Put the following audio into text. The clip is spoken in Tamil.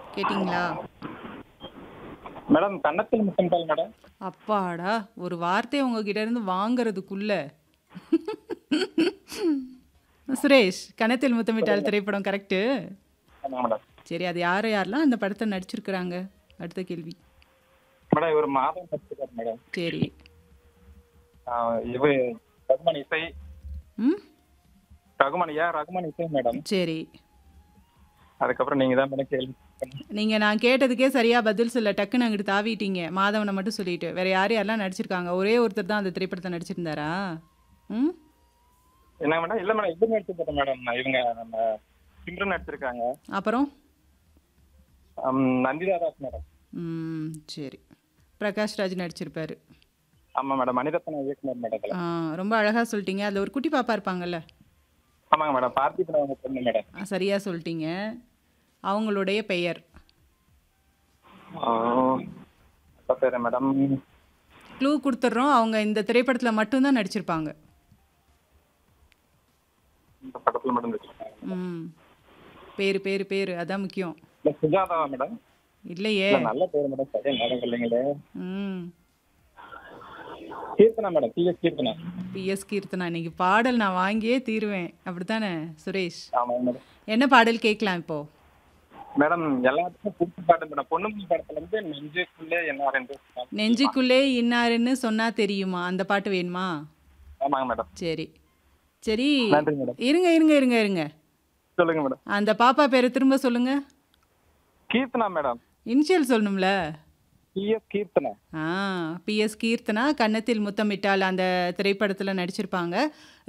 கேட்டிங்களா மேடம் கன்னத்தில் முத்தமிட்டால் மேடம் அப்பாடா ஒரு வார்த்தையை உங்ககிட்ட இருந்து வாங்குறதுக்குள்ள சுரேஷ் கணத்தில் முத்தமிட்டால் திரைப்படம் கரெக்டு ஆமாம் மேடம் சரி அது யார் யாரெல்லாம் அந்த படத்தை நடிச்சிருக்கிறாங்க அடுத்த கேள்வி மேடம் இவர் மாதம் நடிச்சிருக்காரு மேடம் சரி ஆஹ் இவர் ரகுமான் இசை ம் ரகுமான் ஏன் ரகுமான் இசை மேடம் சரி அதுக்கப்புறம் நீங்க தான் மேடம் கேள்வி கேட்கணும். நீங்கள் நான் கேட்டதுக்கே சரியாக பதில் சொல்ல டக்குன்னு அங்கிட்டு தாவிட்டீங்க மாதவனை மட்டும் சொல்லிட்டு வேற யார் யாரெல்லாம் நடிச்சிருக்காங்க ஒரே ஒருத்தர் தான் அந்த திரைப்படத்தை நடிச்சிருந்தாரா ம் என்ன மேடம் இல்ல மேடம் இவர் நடிச்சிருக்காரு மேடம் இவங்க நம்ம சிம்ரன் நடிச்சிருக்காங்க அப்புறம் ஆம், நந்திதா தாஸ் மேடம் ம் சரி பிரகாஷ் ராஜ் நடிச்சிருப்பாரு ஆமா மேடம் மணிரத்ன இயக்குனர் மேடம் இதுல. ஆ, ரொம்ப அழகாக சொல்லிட்டீங்க அதில் ஒரு குட்டி பாப்பா இருப்பாங்கல்ல ஆமாங்க மேடம் பார்த்திபன் அவங்க பொண்ணு மேடம் ஆ, சரியா சொல்லிட்டீங்க அவங்களுடைய பெயர் ஆஹ், அப்ப பேரு மேடம் க்ளூ கொடுத்துட்றோம் அவங்க இந்த திரைப்படத்தில் மட்டும்தான் நடிச்சிருப்பாங்க இந்த படத்துல மேடம் நடிச்சிருக்காங்க ம் பேர் பேர் பேர் அதான் முக்கியம் இல்ல சுஜாதாவா மேடம் இல்லையே இல்ல நல்ல பேர் மேடம் சரியா மேடம் இல்லைங்களே ம் Keerthana madam T S Keerthana PS Keerthana இன்னைக்கு பாடல் நான் வாங்கியே தீருவேன் அப்படித்தானே சுரேஷ் ஆமாங்க மேடம் என்ன பாடல் கேட்கலாம் இப்போ மேடம் எல்லாத்துக்கும் பிடிச்ச பாட்டு மேடம் பொண்ணுமணி படத்துல இருந்து நெஞ்சுக்குள்ளே என்ன ரெண்டு நெஞ்சுக்குள்ளே இன்னாருன்னு சொன்னா தெரியுமா அந்த பாட்டு வேணுமா ஆமாங்க மேடம் சரி சரி நன்றி மேடம் இருங்க இருங்க இருங்க இருங்க சொல்லுங்க மேடம் அந்த பாப்பா பேரை திரும்ப சொல்லுங்க கீர்த்தனா மேடம் இனிஷியல் சொல்லணும்ல டி எஸ் கீர்த்தனா ஆ பிஎஸ் கீர்த்தனா கன்னத்தில் முத்தமிட்டால் அந்த திரைப்படத்தில் நடிச்சிருப்பாங்க